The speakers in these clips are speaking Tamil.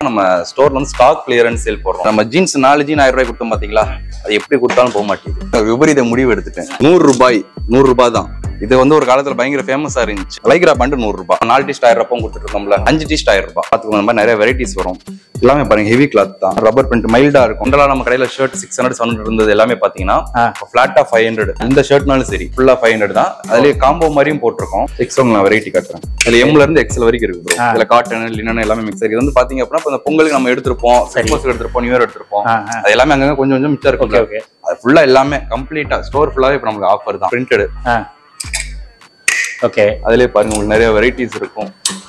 நம்ம ஸ்டோர்ல வந்து ஸ்டாக் கிளியரன்ஸ் சேல் போடுறோம் நம்ம ஜீன்ஸ் நாலு ஜீன் ஆயிரம் ரூபாய் கொடுத்தோம் பாத்தீங்களா அது எப்படி கொடுத்தாலும் போக மாட்டேங்குது விபரீத முடிவு எடுத்துட்டேன் நூறு ரூபாய் நூறு ரூபாய் தான் இது வந்து ஒரு காலத்துல பயங்கர ஃபேமஸா இருந்துச்சு லைக்ரா பண்டு நூறு ரூபாய் நாலு டீஸ்ட் ஆயிரம் ரூபாய் கொடுத்துட்டு இருக்கோம்ல அஞ்சு டீஸ்ட் ஆயிரம் ரூபாய் பாத்துக்கோங்க இந்த மாதிரி நிறைய வெரைட்டிஸ் வரும் எல்லாமே பாருங்க ஹெவி கிளாத் தான் ரப்பர் பிரிண்ட் மைல்டா இருக்கும் இதெல்லாம் நம்ம கடையில shirt six hundred seven hundred இருந்தது எல்லாமே பாத்தீங்கன்னா ஆ. ஃபிளாட்டா ஃபைவ் ஹண்ட்ரட் இந்த ஷர்ட்னாலும் சரி ஃபுல்லா ஃபைவ் ஹண்ட்ரட் தான் அதுலயே காம்போ மாதிரியும் போட்டிருக்கோம் எக்ஸல் நான் வெரைட்டி காட்டுறேன் இதுல எம்ல இருந்து எக்ஸல் வரைக்கும் இருக்கு bro. ஆ. இதுல காட்டன் லினன் எல்லாமே மிக்ஸ் இருக்கு இது வந்து பாத்தீங்க அப்படின்னா இப்ப இந்த பொங்கலுக்கு நம்ம எடுத்திருப்போம் சரி. கிறிஸ்மஸ்க்கு எடுத்திருப்போம் நியூ இயர் எடுத்திருப்போம் ஆ, ஆ. அது எல்லாமே அங்கங்க கொஞ்சம் கொஞ்சம் மிச்சம் ஓகே இருக்கும் ஓகே அது ஃபுல்லா எல்லாமே கம்ப்ளீட்டா ஸ்டோர் ஃபுல்லாவே இப்ப நமக்கு ஆஃபர் தான் பிரிண்டட் ஆ ஓகே அதுலயே பாருங்க உங்களுக்கு நிறைய வெரைட்டிஸ் இருக்கும்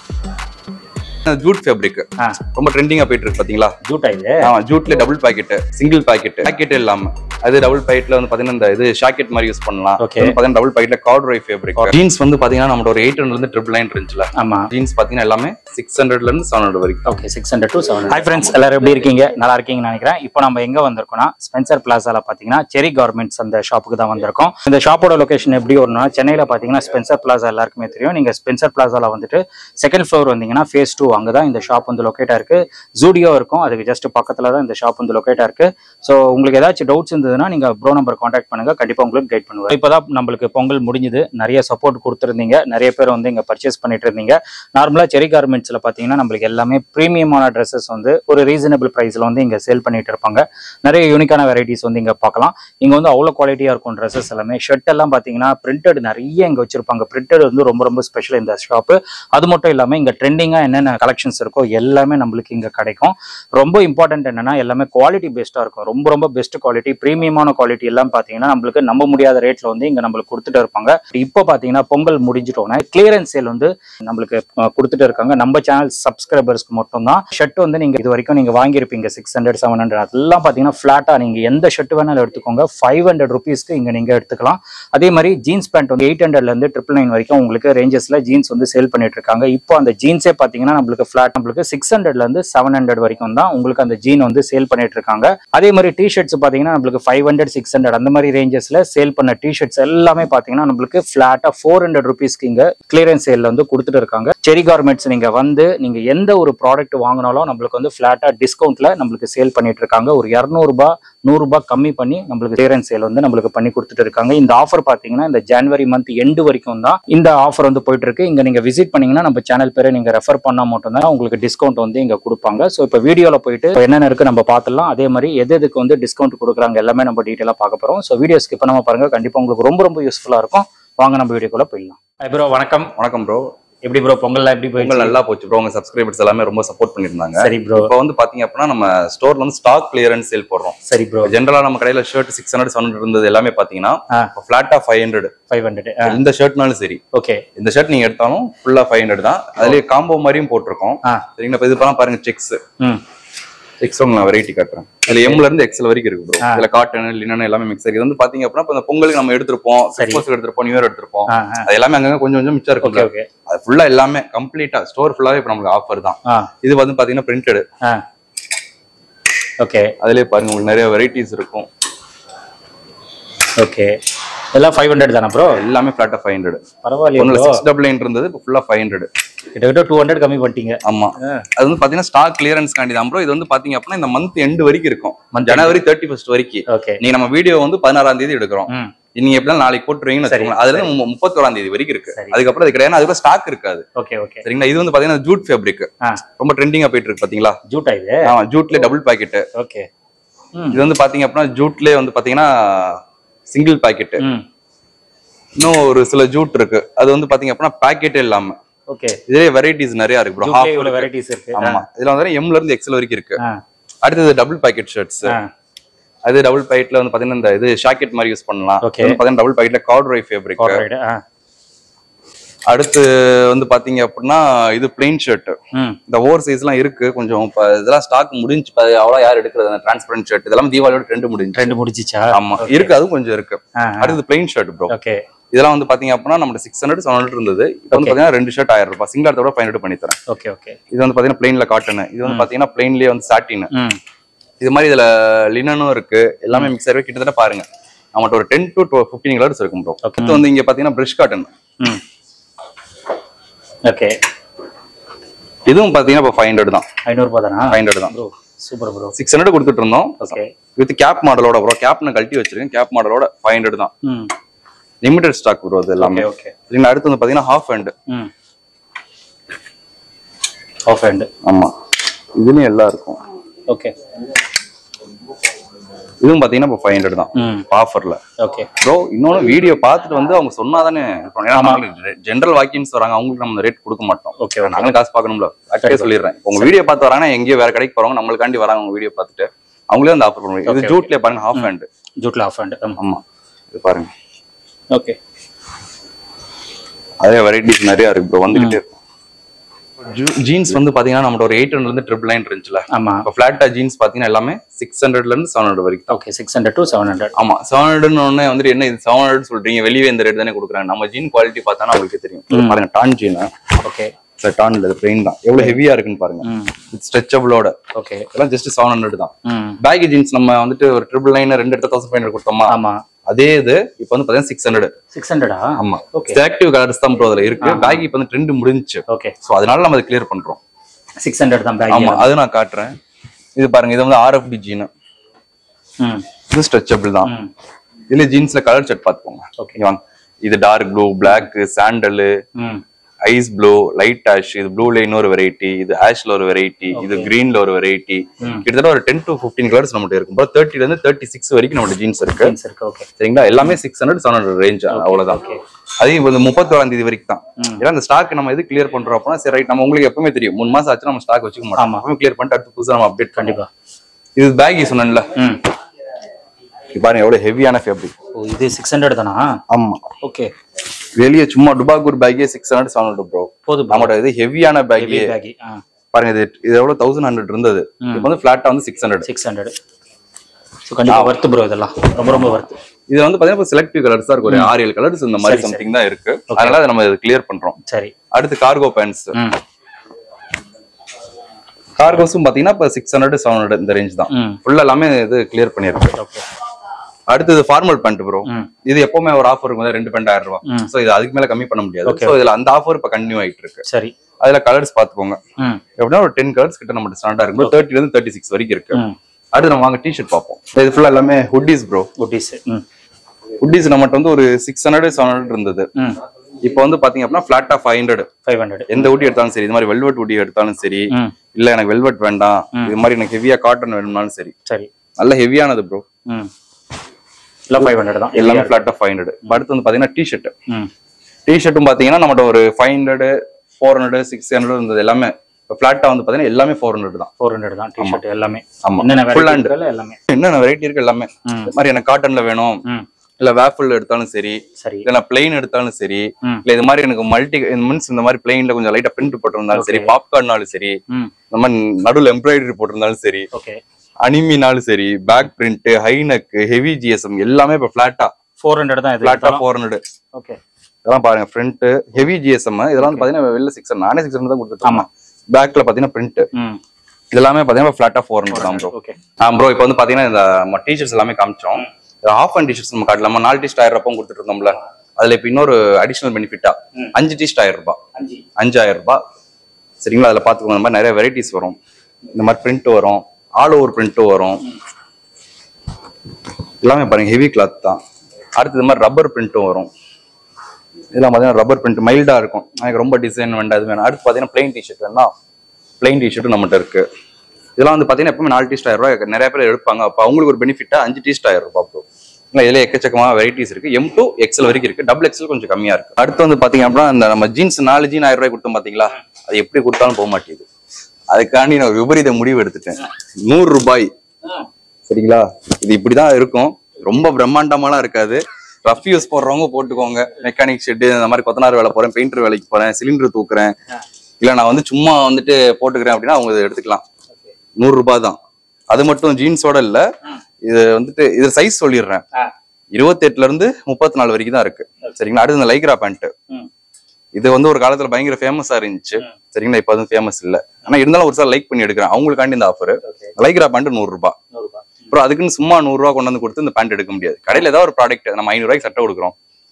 ஜூட் ஃபேப்ரிக் ஆ ரொம்ப ட்ரெண்டிங்கா போயிட்டு இருக்கு பாத்தீங்களா ஜூட்டா இது ஆமா ஜூட்ல double pocket single pocket pocket இல்லாம அது டபுள் பாக்கெட்ல வந்து பாத்தீங்கன்னா இந்த இது ஷாக்கெட் மாதிரி யூஸ் பண்ணலாம் Okay. இது வந்து பாத்தீங்கன்னா டபுள் பாக்கெட்ல கார்ட்ரை ஃபேப்ரிக் ஜீன்ஸ் வந்து பாத்தீங்கன்னா நம்மளோட ஒரு எயிட் ஹண்ட்ரட்ல இருந்து ட்ரிபிள் நைன் இருந்துச்சுல ஆமா ஜீன்ஸ் பாத்தீங்கன்னா எல்லாமே சிக்ஸ் ஹண்ட்ரட்ல இருந்து செவன் ஹண்ட்ரட் வரைக்கும் okay six hundred to seven hi friends எல்லாரும் எப்படி இருக்கீங்க நல்லா இருக்கீங்கன்னு நினைக்கிறேன் இப்போ நம்ம எங்க வந்திருக்கோம்னா ஸ்பென்சர் பிளாசால பாத்தீங்கன்னா செரி கார்மெண்ட்ஸ் அந்த ஷாப்புக்கு தான் வந்திருக்கோம் இந்த ஷாப்போட லொகேஷன் எப்படி வரும்னா சென்னையில பாத்தீங்கன்னா ஸ்பென்சர் பிளாசா எல்லாருக்குமே தெரியும் நீங்க ஸ்பென்சர் பிளாசால வந்துட்டு செகண்ட் ஃப்ளோர் வந்தீங்கன்னா ஃபேஸ் டூ அங்கே தான் இந்த ஷாப் வந்து லொக்கேட்டா இருக்கு ஜூடியோ இருக்கும் அதுக்கு ஜஸ்ட் பக்கத்துல தான் இந்த ஷாப் வந்து லொக்கேட்டா இருக்கு ஸோ உங்களுக்கு ஏதாச்சும் டவுட்ஸ் இருந்ததுன்னா நீங்க ப்ரோ நம்பர் காண்டாக்ட் பண்ணுங்க கண்டிப்பா உங்களுக்கு கைட் பண்ணுவாங்க இப்போதான் நம்மளுக்கு பொங்கல் முடிஞ்சுது நிறைய சப்போர்ட் கொடுத்துருந்தீங்க நிறைய பேர் வந்து இங்க பர்ச்சேஸ் பண்ணிட்டு இருந்தீங்க நார்மலா செரி கார்மெண்ட்ஸ்ல பாத்தீங்கன்னா நம்மளுக்கு எல்லாமே பிரீமியமான ட்ரெஸ்ஸஸ் வந்து ஒரு ரீசனபிள் பிரைஸ்ல வந்து இங்க சேல் பண்ணிட்டு இருப்பாங்க நிறைய யூனிக்கான வெரைட்டிஸ் வந்து இங்க பார்க்கலாம் இங்க வந்து அவ்வளவு குவாலிட்டியா இருக்கும் ட்ரெஸ்ஸஸ் எல்லாமே ஷர்ட் எல்லாம் பாத்தீங்கன்னா பிரிண்டட் நிறைய இங்க வச்சிருப்பாங்க பிரிண்டட் வந்து ரொம்ப ரொம்ப ஸ்பெஷல் இந்த ஷாப் அது மட்டும் இல்லாம இங்க ட்ரெண்டிங்கா என்னென்ன கலெக்ஷன்ஸ் இருக்கோ எல்லாமே நம்மளுக்கு இங்க கிடைக்கும் ரொம்ப இம்பார்ட்டன்ட் என்னன்னா எல்லாமே குவாலிட்டி பெஸ்டா இருக்கும் ரொம்ப ரொம்ப பெஸ்ட் குவாலிட்டி பிரீமியமான குவாலிட்டி எல்லாம் பாத்தீங்கன்னா நம்மளுக்கு நம்ப முடியாத ரேட்ல வந்து இங்க நம்மளுக்கு கொடுத்துட்டு இருப்பாங்க இப்போ பாத்தீங்கன்னா பொங்கல் முடிஞ்சிட்டோம்னா கிளியரன்ஸ் சேல் வந்து நம்மளுக்கு அஹ், கொடுத்துட்டு இருக்காங்க நம்ம சேனல் சப்ஸ்கிரைபர்ஸ்க்கு மட்டும் தான் ஷர்ட் வந்து நீங்க இது வரைக்கும் நீங்க வாங்கியிருப்பீங்க சிக்ஸ் ஹண்ட்ரட் செவன் ஹண்ட்ரட் அதெல்லாம் பாத்தீங்கன்னா ஃபிளாட்டா நீங்க எந்த ஷர்ட் வேணாலும் எடுத்துக்கோங்க ஃபைவ் ஹண்ட்ரட் ருபீஸ்க்கு இங்க நீங்க எடுத்துக்கலாம் அதே மாதிரி ஜீன்ஸ் பேண்ட் வந்து எயிட் ஹண்ட்ரட்ல இருந்து ட்ரிபிள் நைன் வரைக்கும் உங்களுக்கு ரேஞ்சஸ்ல ஜீன்ஸ் வந்து சேல் பண்ணிட்டு இருக்காங்க இப்போ அந்த ஜீன்ஸே பாத்தீங்கன்னா நம்மளுக்கு ஃபிளாட் நம்மளுக்கு சிக்ஸ் ஹண்ட்ரட்ல இருந்து செவன் ஹண்ட்ரட் வரைக்கும் தான் உங்களுக்கு அந்த ஜீன் வந்து சேல் பண்ணிட்டு இருக்காங்க அதே மாதிரி டி ஷர்ட்ஸ் பாத்தீங்கன்னா நம்மளுக்கு ஃபைவ் ஹண்ட்ரட் சிக்ஸ் ஹண்ட்ரட் அந்த மாதிரி ரேஞ்சஸ்ல சேல் பண்ண டி ஷர்ட்ஸ் எல்லாமே பாத்தீங்கன்னா நம்மளுக்கு ஃபிளாட்டா ஃபோர் ஹண்ட்ரட் ருபீஸ்க்கு இங்க கிளியரன்ஸ் சேல்ல வந்து கொடுத்துட்டு இருக்காங்க செரி கார்மெண்ட்ஸ் நீங்க வந்து நீங்க எந்த ஒரு ப்ராடக்ட் வாங்கினாலும் நம்மளுக்கு வந்து ஃபிளாட்டா டிஸ்கவுண்ட்ல நம்மளுக்கு சேல் பண்ணிட்டு இருக்காங்க ஒரு இரநூறுபா நூறுரூபா கம்மி பண்ணி நம்மளுக்கு கிளியரன்ஸ் சேல் வந்து நம்மளுக்கு பண்ணி கொடுத்துட்டு இருக்காங்க இந்த ஆஃபர் பாத்தீங்கன்னா இந்த ஜனவரி மந்த் எண்டு வரைக்கும் தான் இந்த ஆஃபர் வந்து போயிட்டு இருக்கு இங்க நீங்க விசிட் பண்ணீங்கன்னா நம்ம சேனல் பேரை நீங்க ரெஃபர் பண்ணா மட்டும்தான் உங்களுக்கு டிஸ்கவுண்ட் வந்து இங்க கொடுப்பாங்க ஸோ இப்போ வீடியோல போயிட்டு இப்ப என்னென்ன இருக்கு நம்ம பார்த்துடலாம் அதே மாதிரி எது எதுக்கு வந்து டிஸ்கவுண்ட் கொடுக்குறாங்க எல்லாமே நம்ம டீட்டெயிலாக பார்க்க போறோம் ஸோ வீடியோ ஸ்கிப் பண்ணாம பாருங்க கண்டிப்பா உங்களுக்கு ரொம்ப ரொம்ப யூஸ்ஃபுல்லா இருக்கும் வாங்க நம்ம வீடியோக்குள்ள போயிடலாம் ப்ரோ வணக்கம் வணக்கம் ப்ரோ எப்படி ப்ரோ பொங்கல்லாம் எப்படி பொங்கல் போயிடுச்சு நல்லா போச்சு ப்ரோ உங்க சப்ஸ்கிரைபர்ஸ் எல்லாமே ரொம்ப சப்போர்ட் பண்ணிருந்தாங்க சரி ப்ரோ இப்போ வந்து பாத்தீங்க அப்படின்னா நம்ம ஸ்டோர்ல வந்து ஸ்டாக் கிளியரன்ஸ் சேல் போடுறோம் சரி ப்ரோ ஜென்ரலா நம்ம கடையில shirt six hundred seven hundred இருந்தது எல்லாமே பாத்தீங்கன்னா ஆ. ஃபிளாட்டா ஃபைவ் ஹண்ட்ரட் ஃபைவ் ஹண்ட்ரட் இந்த ஷர்ட்னாலும் சரி ஓகே இந்த ஷர்ட் நீங்க எடுத்தாலும் ஃபுல்லா ஃபைவ் ஹண்ட்ரட் தான் அதுலயே காம்போ மாதிரியும் போட்டிருக்கோம் ஆ சரிங்களா இப்ப இது பண்ணா பாருங்க செக்ஸ் ம் செக்ஸ் நான் வெரைட்டி காட்டுறேன் இதுல எம்ல இருந்து எக்ஸல் வரைக்கும் இருக்கு ப்ரோ ஆ. இதுல காட்டன் லினன் எல்லாமே மிக்ஸ் இருக்கு இது வந்து பாத்தீங்க அப்படின்னா இப்ப இந்த பொங்கலுக்கு நம்ம எடுத்திருப்போம் சரி. கிறிஸ்மஸ்க்கு எடுத்திருப்போம் நியூ இயர் எடுத்திருப்போம் ஆ ஆ அது எல்லாமே அங்கங்க கொஞ்சம் கொஞ்சம் மிச்சம் ஓகே இருக்கும் ஓகே அது ஃபுல்லா எல்லாமே கம்ப்ளீட்டா ஸ்டோர் ஃபுல்லாவே இப்ப நமக்கு ஆஃபர் தான் ஆ இது வந்து பாத்தீங்கன்னா பிரிண்டட் ஆ ஓகே அதுலயே பாருங்க உங்களுக்கு நிறைய வெரைட்டிஸ் இருக்கும் ஓகே எல்லாம் ஃபைவ் ஹண்ட்ரட் தானே ப்ரோ எல்லாமே ஃபிளாட்டா ஃபைவ் ஹண்ட்ரட் பரவாயில்லையே ஒன்னு ப்ரோ சிக்ஸ் டபுள் நைன் இருந்தது இப்போ ஃபுல்லா ஃபைவ் ஹண்ட்ரட் கிட்டத்தட்ட டூ ஹண்ட்ரட் கம்மி பண்ணிட்டீங்க ஆமா அது வந்து பாத்தீங்கன்னா ஸ்டாக் கிளியரன்ஸ் காண்டி தான் ப்ரோ இது வந்து பாத்தீங்க அப்படின்னா இந்த மந்த் எண்டு வரைக்கும் இருக்கும் Month ஜனவரி தேர்ட்டி ஃபர்ஸ்ட் வரைக்கும் ஓகே நீ நம்ம வீடியோ வந்து பதினாறாம் தேதி எடுக்கிறோம் ம் நீங்க எப்படியும் நாளைக்கு போட்டுருவீங்கன்னு சரி, வச்சுக்கோங்களேன் அதுல இருந்து முப்பத்தோராம் தேதி வரைக்கும் இருக்கு சரி. அதுக்கப்புறம் அது கிடையாது அதுக்கு ஸ்டாக் இருக்காது ஓகே ஓகே சரிங்களா இது வந்து பாத்தீங்கன்னா ஜூட் ஃபேப்ரிக் ஆ ரொம்ப ட்ரெண்டிங்கா போயிட்டு இருக்கு பாத்தீங்களா ஜூட்டா இது ஆமா ஜூட்ல டபுள் பாக்கெட் ஓகே ம் இது வந்து பாத்தீங்க அப்படின்னா ஜூட்லயே வந்து பாத்தீங்கன்னா சிங்கிள் பாக்கெட் ம் இன்னும் ஒரு சில ஜூட் இருக்கு அது வந்து பாத்தீங்க அப்படின்னா பாக்கெட்டே இல்லாம ஓகே இதுலயே வெரைட்டிஸ் நிறைய இருக்கு ப்ரோ ஜூட்லயே ஹாஃப் இவ்வளவு வெரைட்டிஸ் இருக்கு ஆமா இதுல வந்து எம்ல இருந்து எக்ஸல் வரைக்கும் இருக்கு ஆ அடுத்தது டபுள் பாக்கெட் ஷர்ட்ஸ் ஆ அது டபுள் பாக்கெட்ல வந்து பாத்தீங்கன்னா இந்த இது ஷாக்கெட் மாதிரி யூஸ் பண்ணலாம் Okay. இது வந்து பாத்தீங்கன்னா டபுள் பாக்கெட்ல கார்ட்ரை ஃபேப்ரிக் ஆல்ரைட் ஆ அடுத்து வந்து பாத்தீங்க அப்படின்னா இது பிளெயின் ஷர்ட் ம் இந்த ஓவர் சைஸ் எல்லாம் இருக்கு கொஞ்சம் இப்ப இதெல்லாம் ஸ்டாக் முடிஞ்சு இப்ப அவ்வளவு யார் எடுக்கிறது அந்த டிரான்ஸ்பரண்ட் ஷர்ட் இதெல்லாம் தீபாவளியோட ட்ரெண்ட் முடிஞ்சு ரெண்டு முடிச்சிச்சா ஆமா இருக்கு அதுவும் கொஞ்சம் இருக்கு ஆ அடுத்து பிளெயின் ஷர்ட் ப்ரோ ஓகே இதெல்லாம் வந்து பாத்தீங்க அப்படின்னா நம்ம சிக்ஸ் ஹண்ட்ரட் செவன் ஹண்ட்ரட் இருந்தது இப்போ வந்து Okay. பாத்தீங்கன்னா ரெண்டு ஷர்ட் ஆயிரம் ரூபாய் சிங்கிள் எடுத்தோட ஃபைவ் ஹண்ட்ரட் பண்ணி தரேன் ஓகே ஓகே இது வந்து பாத்தீங்கன்னா பிளெயின்ல காட்டன் இது வந்து பாத்தீங்கன்னா பிளெயின்லயே வந்து சாட்டின் ம் இது மாதிரி இதுல லினனும் இருக்கு எல்லாமே மிக்ஸ் ஆகி கிட்டத்தட்ட பாருங்க நம்மகிட்ட ஒரு டென் டு ஃபிஃப்டீன் கலர்ஸ் இருக்கும் ப்ரோ Okay. அடுத்து வந்து இங்க பாத்தீங்கன்னா பிரஷ் காட்டன் ம் ஓகே இதுவும் பாத்தீங்கன்னா இப்போ ஃபைவ் ஹண்ட்ரட் தான் ஐநூறுபா தானா ஃபைவ் ஹண்ட்ரட் தான் bro super bro six hundred கொடுத்துட்டு இருந்தோம் ஓகே வித் கேப் மாடலோட ப்ரோ கேப் நான் கழட்டி வச்சிருக்கேன் கேப் மாடலோட ஃபைவ் ஹண்ட்ரட் தான் ம் லிமிடெட் ஸ்டாக் ப்ரோ அது எல்லாமே ஓகே ஓகே சரிங்களா அடுத்து வந்து பாத்தீங்கன்னா ஹாஃப் ஹேண்ட் ம் ஆஃப் ஹேண்டு ஆமா இதுலயும் எல்லாம் இருக்கும் ஓகே இதுவும் பாத்தீங்கன்னா இப்போ ஃபைவ் ஹண்ட்ரட் தான் ம் ஆஃபர்ல ஓகே ப்ரோ இன்னொன்னு வீடியோ பார்த்துட்டு வந்து அவங்க சொன்னாதானே இருக்கும். ஏன்னா ஜென்ரல் வாக்கின்ஸ் வராங்க அவங்களுக்கு நம்ம ரேட் கொடுக்க மாட்டோம் ஓகே ஓகே நாங்களும் காசு பார்க்கணும்ல அப்படியே சொல்லிடுறேன் உங்க வீடியோ பார்த்து வராங்கன்னா எங்கேயோ வேற கடைக்கு போறவங்க நம்மளுக்காண்டி வராங்க உங்க வீடியோ பார்த்துட்டு அவங்களே வந்து ஆஃபர் பண்ணுவாங்க இது Okay, ஜூட்லயே பாருங்க ஹாஃப் ஹேண்ட் ஜூட்ல ஆஃப் ஹேண்டு ஆமா இது பாருங்க ஓகே அதே வெரைட்டிஸ் நிறைய இருக்கு ப்ரோ வந்துகிட்டே இருக்கும் ஜீன்ஸ் வந்து பாத்தீங்கன்னா நம்மளோட ஒரு எயிட் ஹண்ட்ரட் இருந்து ட்ரிபிள் நைன் இருந்துச்சுல ஆமா இப்போ ஃபிளாட்டா ஜீன்ஸ் பாத்தீங்கன்னா எல்லாமே சிக்ஸ் ஹண்ட்ரட்ல இருந்து செவன் ஹண்ட்ரட் வரைக்கும் okay six hundred to seven hundred ஆமா செவன் ஹண்ட்ரட்னு ஒண்ணு வந்துட்டு என்ன இது செவன் ஹண்ட்ரட் சொல்றீங்க வெளியே இந்த ரேட் தானே கொடுக்குறாங்க நம்ம ஜீன் குவாலிட்டி பார்த்தானா உங்களுக்கு தெரியும் இது பாருங்க டான் ஜீன் ஓகே டான் இல்ல பிளெயின் தான் எவ்வளவு ஹெவியா இருக்குன்னு பாருங்க ம் ஸ்ட்ரெச்சபிளோட ஓகே இதெல்லாம் ஜஸ்ட் செவன் ஹண்ட்ரட் தான் ம் பேகி ஜீன்ஸ் நம்ம வந்துட்டு ஒரு ட்ரிபிள் நைன் ரெண்டு எடுத்த தௌசண்ட் ஃபைவ் ஹண்ட்ரட் கொடுத்தோமா ஆமா அதே இது இப்போ வந்து பாத்தீங்கன்னா சிக்ஸ் ஹண்ட்ரட் சிக்ஸ் ஹண்ட்ரடா ஆமா ஓகே செலக்டிவ் கலர்ஸ் தான் ப்ரோ அதுல இருக்கு பேகி இப்போ வந்து ட்ரெண்ட் முடிஞ்சுச்சு ஓகே ஸோ அதனால நம்ம அதை கிளியர் பண்றோம் சிக்ஸ் ஹண்ட்ரட் தான் பேக் ஆமா அது நான் காட்டுறேன் இது பாருங்க இது வந்து ஆர்எஃப்டி ஜீன் ம் இது ஸ்ட்ரெச்சபிள் தான் ம் இதுல ஜீன்ஸ்ல கலர் செட் பாத்துக்கோங்க Okay. இங்க வாங்க இது டார்க் ப்ளூ பிளாக் சாண்டல் ம் ஐஸ் ப்ளூ லைட் ஆஷ் இது ப்ளூல இன்னொரு வெரைட்டி இது ஆஷ்ல ஒரு வெரைட்டி இது கிரீன்ல ஒரு வெரைட்டி கிட்டத்தட்ட ஒரு டென் டு ஃபிஃப்டீன் கலர்ஸ் நம்மகிட்ட இருக்கும் ப்ரோ தேர்ட்டில இருந்து தேர்ட்டி சிக்ஸ் வரைக்கும் நம்மளோட ஜீன்ஸ் இருக்கு ஜீன்ஸ் இருக்கு ஓகே சரிங்களா எல்லாமே six hundred seven hundred range அவ்வளவுதான் okay. அதே இப்போ முப்பத்தோராம் தேதி வரைக்கும் தான் ஏன்னா அந்த ஸ்டாக் நம்ம எது கிளியர் பண்றோம் அப்படின்னா சரி ரைட் நம்ம உங்களுக்கு எப்பவுமே தெரியும் மூணு மாசம் ஆச்சு நம்ம ஸ்டாக் வச்சுக்க மாட்டோம் ஆமா. எப்பவுமே கிளியர் பண்ணிட்டு அடுத்து புதுசா நம்ம அப்டேட் கண்டிப்பா இது பேகி சொன்னேன்ல ம் இது பாருங்க எவ்வளவு ஹெவியான ஃபேப்ரிக் ஓ இது சிக்ஸ் ஹண்ட்ரட் தானா ஆமா ஓகே வெளியே சும்மா டுபாக்கூர் பேக்கே six hundred seven hundred bro போதும் நம்மளோட இது ஹெவியான பேக்கே பேக்கி ஆ பாருங்க இது இது எவ்வளவு தௌசண்ட் ஹண்ட்ரட் இருந்தது இப்போ வந்து ஃபிளாட்டா வந்து six hundred six hundred so கண்டிப்பா வர்த்து ப்ரோ இதெல்லாம் ரொம்ப ரொம்ப வர்த்து இது வந்து பாத்தீங்கன்னா செலக்டிவ் கலர்ஸ் தான் இருக்கு ஒரு ஆறு ஏழு கலர்ஸ் இந்த மாதிரி சம்திங் தான் இருக்கு அதனால அதை நம்ம கிளியர் பண்றோம் சரி அடுத்து கார்கோ பேண்ட்ஸ் ம் கார்கோஸும் பாத்தீங்கன்னா இப்போ சிக்ஸ் ஹண்ட்ரட் செவன் ஹண்ட்ரட் இந்த ரேஞ்ச் தான் ம் ஃபுல்லா எல்லாமே இது கிளியர் பண்ணிருக்கு ஓகே அடுத்தது ஃபார்மல் பேண்ட் ப்ரோ ம் இது எப்பவுமே ஒரு ஆஃபர் இருக்கும் ரெண்டு பேண்ட் ஆயிரம் ரூபாய் ம். சோ இது அதுக்கு மேல கம்மி பண்ண முடியாது Okay. சோ இதுல அந்த ஆஃபர் இப்ப கண்டினியூ ஆயிட்டு இருக்கு சரி அதுல கலர்ஸ் பாத்துக்கோங்க ம் எப்படின்னா ஒரு டென் கலர்ஸ் கிட்ட நம்ம ஸ்டாண்டா இருக்கும் தேர்ட்டில இருந்து தேர்ட்டி சிக்ஸ் வரைக்கும் இருக்கு ம் அடுத்து நம்ம வாங்க டிஷர்ட் பார்ப்போம் இது ஃபுல்லா எல்லாமே ஹுட்டிஸ் ப்ரோ குட்டீஸ் ம் ஹுட்டிஸ் நம்மகிட்ட வந்து ஒரு சிக்ஸ் ஹண்ட்ரட் செவன் ஹண்ட்ரட் இருந்தது ம் இப்போ வந்து பாத்தீங்க அப்படின்னா ஃபிளாட்டா ஃபைவ் ஹண்ட்ரட் ஃபைவ் ஹண்ட்ரட் எந்த ஊட்டி எடுத்தாலும் சரி இது மாதிரி வெல்வெட் ஊட்டி எடுத்தாலும் சரி ம் இல்ல எனக்கு வெல்வெட் வேண்டாம் இது மாதிரி எனக்கு ஹெவியா காட்டன் வேணும்னாலும் சரி சரி நல்ல ஹெவியானது ப்ரோ ம் எல்லாம் ஃபைவ் ஹண்ட்ரட் தான் எல்லாமே ஃபிளாட்டா ஃபைவ் ஹண்ட்ரட் அடுத்து வந்து பாத்தீங்கன்னா டிஷர்ட் ம் டிஷர்ட்டும் பாத்தீங்கன்னா நம்மகிட்ட ஒரு five hundred four hundred six hundred இருந்தது எல்லாமே இப்போ ஃபிளாட்டா வந்து பாத்தீங்கன்னா எல்லாமே ஃபோர் ஹண்ட்ரட் தான் ஃபோர் ஹண்ட்ரட் தான் டிஷர்ட் எல்லாமே ஆமா. என்னென்ன Full வெரைட்டி hand. இருக்கல எல்லாமே என்னென்ன வெரைட்டி இருக்கு எல்லாமே ம். இந்த மாதிரி எனக்கு காட்டன்ல வேணும் ம் இல்ல வேஃபிள் எடுத்தாலும் சரி சரி இல்ல நான் பிளெயின் எடுத்தாலும் சரி ம். இல்ல இது மாதிரி எனக்கு மல்டி மீன்ஸ் இந்த மாதிரி பிளெயின்ல கொஞ்சம் லைட்டா பிரிண்ட் போட்டிருந்தாலும் சரி பாப்கார்ன்னாலும் சரி ம் இந்த மாதிரி நடுவில் எம்ப்ராய்டரி போட்டிருந்தாலும் சரி ஓகே அனிமினாலும் சரி back print high neck heavy GSM எல்லாமே இப்போ ஃபிளாட்டா ஃபோர் ஹண்ட்ரட் தான் இது ஃபிளாட்டா ஃபோர் ஹண்ட்ரட் ஓகே இதெல்லாம் பாருங்க ஃப்ரண்ட் ஹெவி ஜிஎஸ்எம் இதெல்லாம் வந்து பாத்தீங்கன்னா வெளில சிக்ஸ் நானே சிக்ஸ் தான் கொடுத்துட்டு ஆமா பேக்ல பாத்தீங்கன்னா பிரிண்ட் ம் இதெல்லாமே பாத்தீங்கன்னா ஃபிளாட்டா ஃபோர் ஹண்ட்ரட் தான் ப்ரோ ஓகே ஆ ப்ரோ இப்போ வந்து பாத்தீங்கன்னா இந்த நம்ம டிஷர்ட்ஸ் எல்லாமே காமிச்சோம் ஆஃப் அண்ட் டிஷர்ட்ஸ் நம்ம காட்டலாமா நாலு டிஸ்ட் ஆயிரம் ரூபாய் கொடுத்துட்டு இருந்தோம்ல அதுல இப்போ இன்னொரு அடிஷனல் பெனிஃபிட்டா அஞ்சு டிஸ்ட் ஆயிரம் ரூபாய் அஞ்சு அஞ்சாயிரம் ரூபாய் சரிங்களா அதில் பார்த்துக்கோங்க இந்த மாதிரி நிறைய வெரைட்டிஸ் வரும் இந்த மாதிரி பிரிண்ட் வரும் ஆல் ஓவர் பிரிண்ட்டும் வரும் எல்லாமே பாருங்க ஹெவி கிளாத் தான் அடுத்து இது மாதிரி ரப்பர் பிரிண்ட்டும் வரும் இதெல்லாம் பார்த்தீங்கன்னா ரப்பர் பிரிண்ட் மைல்டா இருக்கும் எனக்கு ரொம்ப டிசைன் வேண்டாம் இது வேணும் அடுத்து பார்த்தீங்கன்னா பிளைன் டிஷர்ட் வேணா பிளைன் டிஷர்ட்டும் நம்மகிட்ட இருக்கு இதெல்லாம் வந்து பார்த்தீங்கன்னா எப்பவுமே நாலு டீஸ்ட் ஆயிரம் ரூபாய் நிறைய பேர் எடுப்பாங்க அப்போ அவங்களுக்கு ஒரு பெனிஃபிட்டா அஞ்சு டீஸ்ட் ஆயிரம் ரூபாய் ப்ரோ இல்லை இதில் எக்கச்சக்கமான வெரைட்டிஸ் இருக்கு எம் டூ எக்ஸல் வரைக்கும் இருக்கு டபுள் எக்ஸல் கொஞ்சம் கம்மியா இருக்கு அடுத்து வந்து பாத்தீங்க அப்படின்னா இந்த நம்ம ஜீன்ஸ் நாலு ஜீன் ஆயிரம் ரூபாய் கொடுத்தோம் பாத்தீங்களா அது எப்படி கொடுத்தாலும் போக மாட்டேங்குது அதுக்காண்டி நான் விபரீத முடிவு எடுத்துட்டேன் நூறு ரூபாய் சரிங்களா இது இப்படிதான் இருக்கும் ரொம்ப பிரம்மாண்டமாலாம் இருக்காது ரஃப் யூஸ் போடுறவங்க போட்டுக்கோங்க மெக்கானிக் ஷெட்டு இந்த மாதிரி கொத்தனார் வேலை போறேன் பெயிண்டர் வேலைக்கு போறேன் சிலிண்டர் தூக்குறேன் இல்ல நான் வந்து சும்மா வந்துட்டு போட்டுக்கிறேன் அப்படின்னா அவங்க இதை எடுத்துக்கலாம் நூறு ரூபாய் தான் அது மட்டும் ஜீன்ஸோட இல்ல இது வந்துட்டு இது சைஸ் சொல்லிடுறேன் இருபத்தெட்டுல இருந்து முப்பத்தி நாலு வரைக்கும் தான் இருக்கு சரிங்களா அடுத்து இந்த லைக்ரா பேண்ட் ம். இது வந்து ஒரு காலத்துல பயங்கர ஃபேமஸா இருந்துச்சு சரிங்களா இப்ப வந்து ஃபேமஸ் இல்ல ஆனா இருந்தாலும் ஒரு சார் லைக் பண்ணி எடுக்கிறேன் அவங்களுக்காண்டி இந்த ஆஃபர் ஓகே லைக்ரா பேண்ட் நூறு ரூபாய் நூறுபா அப்புறம் அதுக்குன்னு சும்மா நூறு ரூபா கொண்டு வந்து கொடுத்து இந்த பேண்ட் எடுக்க முடியாது கடையில ஏதாவது ஒரு ப்ராடக்ட் நம்ம ஐநூறு ரூபாய்க்கு சட்டை கொடுக்குறோம்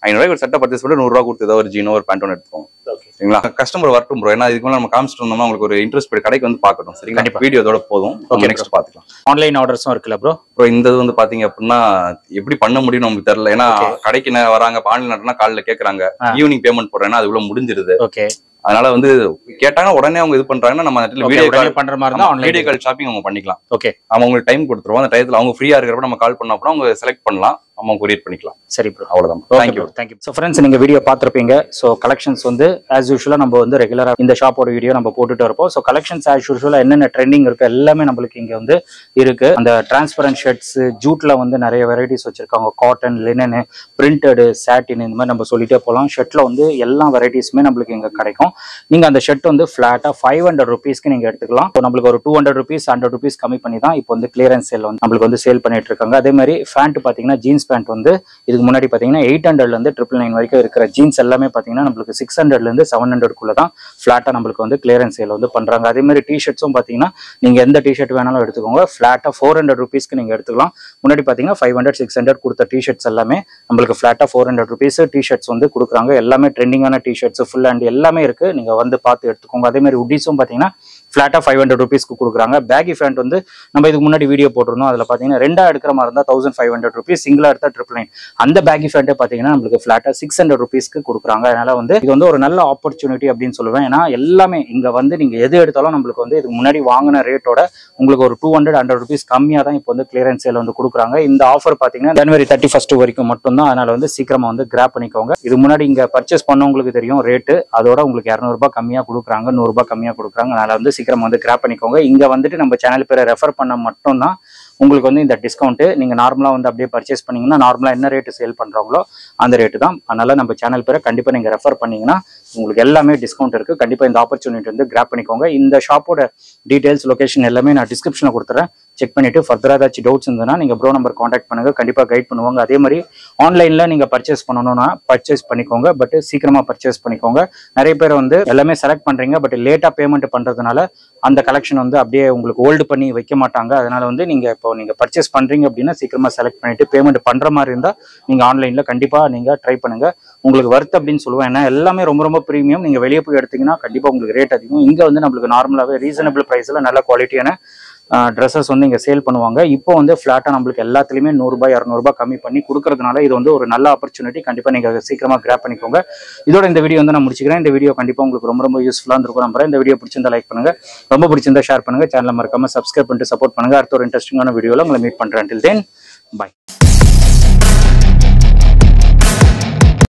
ஐநூறுவாய்க்கு ஒரு சட்டை பர்ச்சேஸ் பண்ணி நூறுரூவா கொடுத்து ஏதோ ஒரு ஜீனோ ஒரு பேண்ட் ஒன்று எடுத்துக்கோங்க சரிங்களா கஸ்டமர் வரட்டும் ப்ரோ ஏன்னா இதுக்கு மேலே நம்ம காமிச்சிட்டு இருந்தோம்னா உங்களுக்கு ஒரு இன்ட்ரெஸ்ட் போய் கடைக்கு வந்து பார்க்கட்டும் சரிங்களா கண்டிப்பா. வீடியோ இதோட போதும் Okay, ஓகே நெக்ஸ்ட் பார்த்துக்கலாம் ஆன்லைன் ஆர்டர்ஸும் இருக்குல்ல ப்ரோ ப்ரோ இந்த இது வந்து பாத்தீங்க அப்படின்னா எப்படி பண்ண முடியும்னு நமக்கு தெரியல ஏன்னா Okay. கடைக்கு நே- வராங்க ஆன்லைன் ஆர்டர்னா காலைல கேக்குறாங்க ஆ. ஈவினிங் பேமெண்ட் போடுறேன்னா அதுக்குள்ள முடிஞ்சிருது ஓகே அதனால வந்து கேட்டாங்கன்னா உடனே அவங்க இது பண்றாங்கன்னா நம்ம வீடியோ உடனே கால் பண்ற மாதிரி இருந்தா வீடியோ ஆன்லைன் கால் ஷாப்பிங் அவங்க பண்ணிக்கலாம் ஓகே அவங்க உங்களுக்கு டைம் கொடுத்துருவோம் அந்த டயத்துல அவங்க ஃப்ரீயா இருக்கிறப்ப நம்ம கால் பண்ண அப்புறம் அவங்க செலக்ட் பண்ணலாம் நம்ம கொரியர் பண்ணிக்கலாம் சரி ப்ரோ அவ்வளவுதான் okay thank you thank you so friends நீங்க வீடியோ பார்த்துருப்பீங்க ஸோ கலெக்ஷன்ஸ் வந்து ஆஸ் யூஷுவலாக நம்ம வந்து ரெகுலராக இந்த ஷாப்போட வீடியோ நம்ம போட்டுட்டு இருப்போம் ஸோ கலெக்ஷன்ஸ் ஆஸ் யூஷுவலாக என்னென்ன ட்ரெண்டிங் இருக்கு எல்லாமே நம்மளுக்கு இங்க வந்து இருக்கு அந்த டிரான்ஸ்பரண்ட் ஷர்ட்ஸ் ஜூட்ல வந்து நிறைய வெரைட்டிஸ் வச்சிருக்காங்க காட்டன் லினனு பிரிண்டடு சாட்டின் இந்த மாதிரி நம்ம சொல்லிட்டே போகலாம் ஷர்ட்ல வந்து எல்லா வெரைட்டிஸுமே நம்மளுக்கு இங்க கிடைக்கும் நீங்க அந்த ஷர்ட் வந்து ஃபிளாட்டா ஃபைவ் ஹண்ட்ரட் ருபீஸ்க்கு நீங்க எடுத்துக்கலாம் இப்போ நம்மளுக்கு ஒரு two hundred rupees hundred rupees கம்மி பண்ணி தான் இப்போ வந்து கிளியரன்ஸ் சேல் வந்து நம்மளுக்கு வந்து சேல் பண்ணிட்டு இருக்காங்க அதே மாதிரி ஃபேண்ட் பாத்தீங்கன்னா ஜீன்ஸ் பேண்ட் வந்து இதுக்கு முன்னாடி பாத்தீங்கன்னா எயிட் ஹண்ட்ரட்ல இருந்து ட்ரிபிள் நைன் வரைக்கும் இருக்கிற ஜீன்ஸ் எல்லாமே பாத்தீங்கன்னா நம்மளுக்கு சிக்ஸ் ஹண்ட்ரட்ல இருந்து செவன் ஹண்ட்ரட்குள்ள தான் ஃபிளாட்டா நம்மளுக்கு வந்து கிளியரன்ஸ் சேல் வந்து பண்றாங்க அதே மாதிரி டிஷர்ட்ஸும் பாத்தீங்கன்னா நீங்க எந்த டிஷர்ட் வேணாலும் எடுத்துக்கோங்க ஃபிளாட்டா ஃபோர் ஹண்ட்ரட் ருபீஸ்க்கு நீங்க எடுத்துக்கலாம் முன்னாடி பாத்தீங்கன்னா ஃபைவ் ஹண்ட்ரட் சிக்ஸ் ஹண்ட்ரட் கொடுத்த டிஷர்ட்ஸ் எல்லாமே நம்மளுக்கு ஃபிளாட்டா ஃபோர் ஹண்ட்ரட் ருபீஸ் டிஷர்ட்ஸ் வந்து கொடுக்குறாங்க எல்லாமே ட்ரெண்டிங்கான டிஷர்ட்ஸ் ஃபுல் அண்ட் எல்லாமே இருக்கு நீங்க வந்து பார்த்து எடுத்துக்கோங்க அதே மாதிரி உட்டிஸும் பாத்தீங்கன்னா ஃபிளாட்டா ஃபைவ் ஹண்ட்ரட் ருபீஸ்க்கு கொடுக்குறாங்க பேகி ஃபேண்ட் வந்து நம்ம இதுக்கு முன்னாடி வீடியோ போட்டிருந்தோம் அதுல பாத்தீங்கன்னா ரெண்டா எடுக்கிற மாதிரி இருந்தா தௌசண்ட் ஃபைவ் ஹண்ட்ரட் ருபீஸ் சிங்கிளா எடுத்தா ட்ரிபிள் நைன் அந்த பேகி ஃபேண்ட்டே பாத்தீங்கன்னா நம்மளுக்கு ஃபிளாட்டா சிக்ஸ் ஹண்ட்ரட் ருபீஸ்க்கு கொடுக்குறாங்க அதனால வந்து இது வந்து ஒரு நல்ல ஆப்பர்ச்சுனிட்டி அப்படின்னு சொல்லுவேன் ஏன்னா எல்லாமே இங்க வந்து நீங்க எது எடுத்தாலும் நம்மளுக்கு வந்து இதுக்கு முன்னாடி வாங்கின ரேட்டோட உங்களுக்கு ஒரு டூ ஹண்ட்ரட் ஹண்ட்ரட் ருபீஸ் கம்மியாக தான் இப்போ வந்து கிளியரன்ஸ் சேல் வந்து கொடுக்குறாங்க இந்த ஆஃபர் பார்த்தீங்கன்னா ஜனவரி தேர்ட்டி ஃபர்ஸ்ட் வரைக்கும் மட்டும்தான் அதனால வந்து சீக்கிரமா வந்து கிராப் பண்ணிக்கோங்க இது முன்னாடி இங்க பர்ச்சேஸ் பண்ணவங்களுக்கு தெரியும் ரேட்டு அதோட உங்களுக்கு இரநூறுபா கம்மியாக கொடுக்குறாங்க நூறுரூபா கம்மியாக கொடுக்குறாங்க அதனால வந்து சீக்கிரமா வந்து கிராப் பண்ணிக்கோங்க இங்க வந்துட்டு நம்ம சேனல் பேரை ரெஃபர் பண்ண மட்டும்தான் உங்களுக்கு வந்து இந்த டிஸ்கவுண்ட் நீங்க நார்மலா வந்து அப்படியே பர்ச்சேஸ் பண்ணீங்கன்னா நார்மலா என்ன ரேட்டு சேல் பண்றாங்களோ அந்த ரேட்டு தான் அதனால நம்ம சேனல் பேரை கண்டிப்பா நீங்க ரெஃபர் பண்ணீங்கன்னா உங்களுக்கு எல்லாமே டிஸ்கவுண்ட் இருக்கு கண்டிப்பா இந்த ஆப்பர்ச்சுனிட்டி வந்து கிராப் பண்ணிக்கோங்க இந்த ஷாப்போட டீடைல்ஸ் லொகேஷன் எல்லாமே நான் டிஸ்கிரிப்ஷனில் கொடுத்துறேன் செக் பண்ணிட்டு ஃபர்தரா ஏதாச்சும் டவுட்ஸ் இருந்ததுன்னா நீங்க ப்ரோ நம்பர் காண்டாக்ட் பண்ணுங்க கண்டிப்பா கைட் பண்ணுவாங்க அதே மாதிரி ஆன்லைன்ல நீங்க பர்ச்சேஸ் பண்ணணும்னா பர்ச்சேஸ் பண்ணிக்கோங்க பட் சீக்கிரமா பர்ச்சேஸ் பண்ணிக்கோங்க நிறைய பேர் வந்து எல்லாமே செலக்ட் பண்றீங்க பட் லேட்டா பேமெண்ட் பண்றதுனால அந்த கலெக்ஷன் வந்து அப்படியே உங்களுக்கு ஹோல்டு பண்ணி வைக்க மாட்டாங்க அதனால வந்து நீங்க இப்போ நீங்க பர்ச்சேஸ் பண்றீங்க அப்படின்னா சீக்கிரமா செலக்ட் பண்ணிட்டு பேமெண்ட் பண்ற மாதிரி இருந்தா நீங்க ஆன்லைன்ல கண்டிப்பா நீங்க ட்ரை பண்ணுங்க உங்களுக்கு வர்த் அப்படின்னு சொல்லுவேன் ஏன்னா எல்லாமே ரொம்ப ரொம்ப ப்ரீமியம் நீங்க வெளியே போய் எடுத்தீங்கன்னா கண்டிப்பா உங்களுக்கு ரேட் அதிகம் இங்க வந்து நம்மளுக்கு நார்மலாவே ரீசனபிள் பிரைஸ்ல நல்ல குவாலிட்டியான ட்ரெஸ்ஸஸ் வந்து இங்கே சேல் பண்ணுவாங்க இப்போ வந்து ஃப்ளாட்டாக நம்மளுக்கு எல்லாத்துலேயுமே நூறுரூபா இரநூறுபா கம்மி பண்ணி கொடுக்கறதுனால இது வந்து ஒரு நல்ல ஆப்பர்ச்சுனிட்டி கண்டிப்பாக நீங்கள் சீக்கிரமாக கிராப் பண்ணிக்கோங்க இதோட இந்த வீடியோ வந்து நான் முடிச்சுக்கிறேன் இந்த வீடியோ கண்டிப்பாக உங்களுக்கு ரொம்ப ரொம்ப யூஸ்ஃபுல்லாக இருக்கும் நம்புறேன் இந்த வீடியோ பிடிச்சிருந்தா லைக் பண்ணுங்க ரொம்ப பிடிச்சிருந்தா ஷேர் பண்ணுங்க சேனலை மறக்காம சப்ஸ்கிரைப் பண்ணிட்டு சப்போர்ட் பண்ணுங்க அடுத்த ஒரு இன்ட்ரெஸ்டிங்கான வீடியோவில் உங்களை மீட் பண்ணுறேன் டில் தென் பை